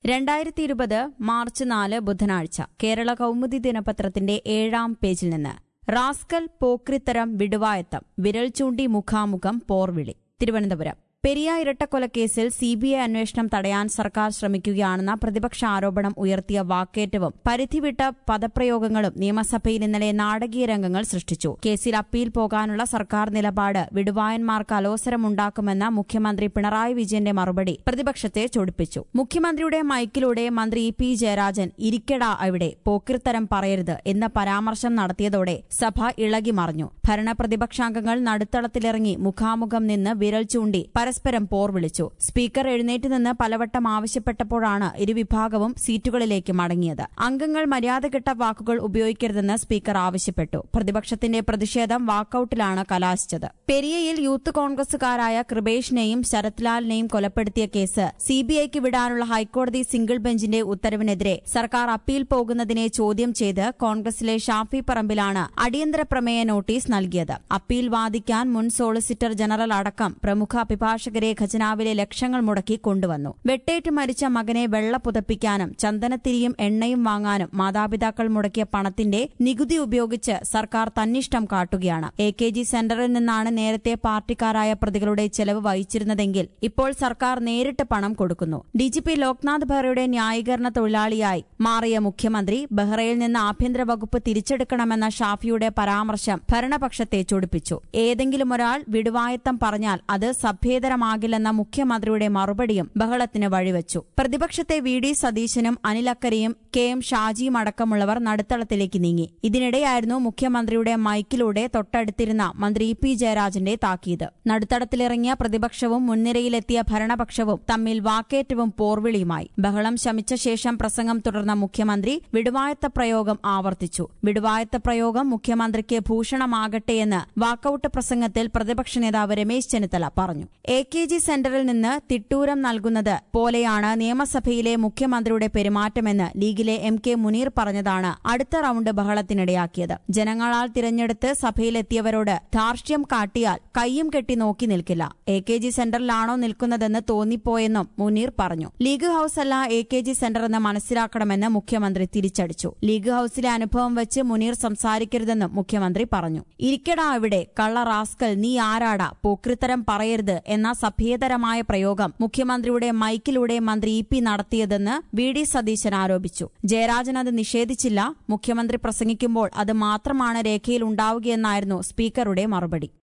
രണ്ടായിരത്തി ഇരുപത് മാർച്ച് നാല് ബുധനാഴ്ച കേരള കൗമുദി ദിനപത്രത്തിന്റെ ഏഴാം പേജിൽ നിന്ന് റാസ്കൽ പോക്രിത്തരം വിടുവായത്തം വിരൽ ചൂണ്ടി മുഖാമുഖം പോർവിളി തിരുവനന്തപുരം പെരിയ ഇരട്ടക്കൊലക്കേസിൽ സിബിഐ അന്വേഷണം തടയാൻ സർക്കാർ ശ്രമിക്കുകയാണെന്ന പ്രതിപക്ഷ ആരോപണം ഉയർത്തിയ വാക്കേറ്റവും പരിധിവിട്ട പദപ്രയോഗങ്ങളും നിയമസഭയിൽ ഇന്നലെ നാടകീയ രംഗങ്ങൾ സൃഷ്ടിച്ചു കേസിൽ അപ്പീൽ പോകാനുള്ള സർക്കാർ നിലപാട് വിടുവായന്മാർക്ക് അലോസരമുണ്ടാക്കുമെന്ന മുഖ്യമന്ത്രി പിണറായി വിജയന്റെ മറുപടി പ്രതിപക്ഷത്തെ ചൊടിപ്പിച്ചു മുഖ്യമന്ത്രിയുടെ മൈക്കിലൂടെ മന്ത്രി ഇ പി ജയരാജൻ ഇരിക്കടാ അവിടെ പോക്കിർത്തരം പറയരുത് എന്ന പരാമർശം നടത്തിയതോടെ സഭ ഇളകി മറിഞ്ഞു ഭരണ പ്രതിപക്ഷാംഗങ്ങൾ നടുത്തളത്തിലിറങ്ങി മുഖാമുഖം നിന്ന് വിരൽ ചൂണ്ടി പരസ്പരം പോർ വിളിച്ചു സ്പീക്കർ എഴുന്നേറ്റ് നിന്ന് പലവട്ടം ആവശ്യപ്പെട്ടപ്പോഴാണ് ഇരുവിഭാഗവും സീറ്റുകളിലേക്ക് മടങ്ങിയത് അംഗങ്ങൾ മര്യാദകിട്ട വാക്കുകൾ ഉപയോഗിക്കരുതെന്ന് സ്പീക്കർ ആവശ്യപ്പെട്ടു പ്രതിപക്ഷത്തിന്റെ പ്രതിഷേധം വാക്കൌട്ടിലാണ് കലാശിച്ചത് പെരിയയിൽ യൂത്ത് കോൺഗ്രസുകാരായ കൃപേഷിനെയും ശരത്ലാലിനെയും കൊലപ്പെടുത്തിയ കേസ് സിബിഐക്ക് വിടാനുള്ള ഹൈക്കോടതി സിംഗിൾ ബെഞ്ചിന്റെ ഉത്തരവിനെതിരെ സർക്കാർ അപ്പീൽ പോകുന്നതിനെ ചോദ്യം ചെയ്ത് കോൺഗ്രസിലെ ഷാഫി പറമ്പിലാണ് അടിയന്തര പ്രമേയ നോട്ടീസ് നൽകിയത് അപ്പീൽ വാദിക്കാൻ മുൻ സോളിസിറ്റർ ജനറൽ അടക്കം പ്രമുഖ അഭിഭാഷകരെ ഖജനാവിലെ ലക്ഷങ്ങൾ മുടക്കി കൊണ്ടുവന്നു വെട്ടേറ്റ് മരിച്ച മകനെ വെള്ള പുതപ്പിക്കാനും ചന്ദനത്തിരിയും എണ്ണയും വാങ്ങാനും മാതാപിതാക്കൾ മുടക്കിയ പണത്തിന്റെ നികുതി ഉപയോഗിച്ച് സർക്കാർ തന്നിഷ്ടം കാട്ടുകയാണ് എ കെ ജി സെന്ററിൽ നിന്നാണ് നേരത്തെ പാർട്ടിക്കാരായ പ്രതികളുടെ ചെലവ് വഹിച്ചിരുന്നതെങ്കിൽ ഇപ്പോൾ സർക്കാർ നേരിട്ട് പണം കൊടുക്കുന്നു ഡിജിപി ലോക്നാഥ് ബെഹ്റയുടെ ന്യായീകരണ തൊഴിലാളിയായി മാറിയ മുഖ്യമന്ത്രി ബെഹ്റയിൽ നിന്ന് ആഭ്യന്തര വകുപ്പ് തിരിച്ചെടുക്കണമെന്ന ഷാഫിയുടെ പരാമർശം ഭരണപക്ഷത്തെ ചൊടിപ്പിച്ചു ഏതെങ്കിലും ഒരാൾ വിടുവായത്തം പറഞ്ഞാൽ അത് സഭ്യേതരമാകില്ലെന്ന മുഖ്യമന്ത്രിയുടെ മറുപടിയും ബഹളത്തിന് വഴിവെച്ചു പ്രതിപക്ഷത്തെ വി ഡി സതീശനും അനിലക്കരയും കെ എം ഷാജിയും അടക്കമുള്ളവർ നടുത്തളത്തിലേക്ക് നീങ്ങി ഇതിനിടെയായിരുന്നു മുഖ്യമന്ത്രിയുടെ മൈക്കിലൂടെ തൊട്ടടുത്തിരുന്ന മന്ത്രി ഇ പി ജയരാജന്റെ താക്കീത് നടുത്തളത്തിലിറങ്ങിയ പ്രതിപക്ഷവും മുൻനിരയിലെത്തിയ ഭരണപക്ഷവും തമ്മിൽ വാക്കേറ്റവും പോർവിളിയുമായി ബഹളം ശമിച്ച ശേഷം പ്രസംഗം തുടർന്ന മുഖ്യമന്ത്രി വിടുവായത്ത പ്രയോഗം ആവർത്തിച്ചു വിടുവായത്ത പ്രയോഗം മുഖ്യമന്ത്രിക്ക് ഭൂഷണമാകട്ടെയെന്ന് വാക്കൌട്ട് പ്രസംഗത്തിൽ പ്രതിപക്ഷ നേതാവ് രമേശ് ചെന്നിത്തല പറഞ്ഞു എ കെ ജി സെന്ററിൽ നിന്ന് തിട്ടൂരം നൽകുന്നത് പോലെയാണ് നിയമസഭയിലെ മുഖ്യമന്ത്രിയുടെ പെരുമാറ്റമെന്ന് ലീഗിലെ എം കെ മുനീർ പറഞ്ഞതാണ് അടുത്ത റൌണ്ട് ബഹളത്തിനിടയാക്കിയത് ജനങ്ങളാൽ തിരഞ്ഞെടുത്ത് സഭയിലെത്തിയവരോട് ധാർഷ്ട്യം കാട്ടിയാൽ കയ്യും കെട്ടി നോക്കി നിൽക്കില്ല എ കെ ജി സെന്ററിലാണോ നിൽക്കുന്നതെന്ന് തോന്നിപ്പോയെന്നും മുനീർ പറഞ്ഞു ലീഗ് ഹൌസ് അല്ല എ കെ ജി സെന്റർ എന്ന് മനസ്സിലാക്കണമെന്ന് മുഖ്യമന്ത്രി തിരിച്ചടിച്ചു ലീഗ് ഹൌസിലെ അനുഭവം വെച്ച് മുനീർ സംസാരിക്കരുതെന്നും മുഖ്യമന്ത്രി പറഞ്ഞു ഇരിക്കടാ ഇവിടെ കള്ള റാസ്കൽ നീ ആരാടാ പോക്രിത്തരം പറയരുത് എന്ന സഭ്യേതരമായ പ്രയോഗം മുഖ്യമന്ത്രിയുടെ മൈക്കിലൂടെ മന്ത്രി ഇ പി നടത്തിയതെന്ന് വി ഡി സതീശൻ ആരോപിച്ചു ജയരാജൻ അത് നിഷേധിച്ചില്ല മുഖ്യമന്ത്രി പ്രസംഗിക്കുമ്പോൾ അത് മാത്രമാണ് രേഖയിൽ ഉണ്ടാവുകയെന്നായിരുന്നു സ്പീക്കറുടെ മറുപടി